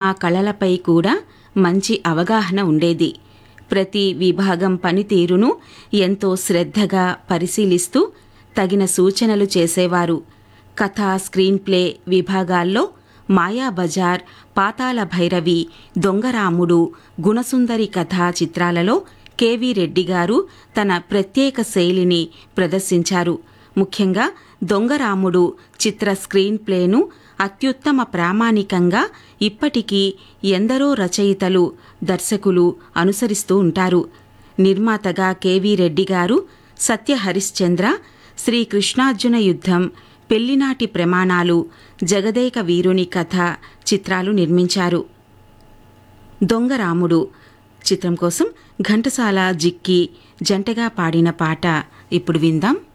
కళలపై కూడా మంచి అవగాహన ఉండేది ప్రతి విభాగం పనితీరును ఎంతో శ్రద్ధగా పరిశీలిస్తూ తగిన సూచనలు చేసేవారు కథ స్క్రీన్ ప్లే విభాగాల్లో మాయాబజార్ పాతాళ భైరవి దొంగరాముడు గుణసుందరి కథా చిత్రాలలో కెవి రెడ్డి గారు తన ప్రత్యేక శైలిని ప్రదర్శించారు ముఖ్యంగా దొంగరాముడు చిత్ర స్క్రీన్ ప్లేను అత్యుత్తమ ప్రామాణికంగా ఇప్పటికీ ఎందరో రచయితలు దర్శకులు అనుసరిస్తూ ఉంటారు నిర్మాతగా కెవి రెడ్డి గారు సత్య హరిశ్చంద్ర శ్రీ కృష్ణార్జున యుద్ధం పెళ్లినాటి ప్రమాణాలు జగదేక వీరుని కథ చిత్రాలు నిర్మించారు దొంగరాముడు చిత్రం కోసం ఘంటసాల జిక్కి జంటగా పాడిన పాట ఇప్పుడు విందాం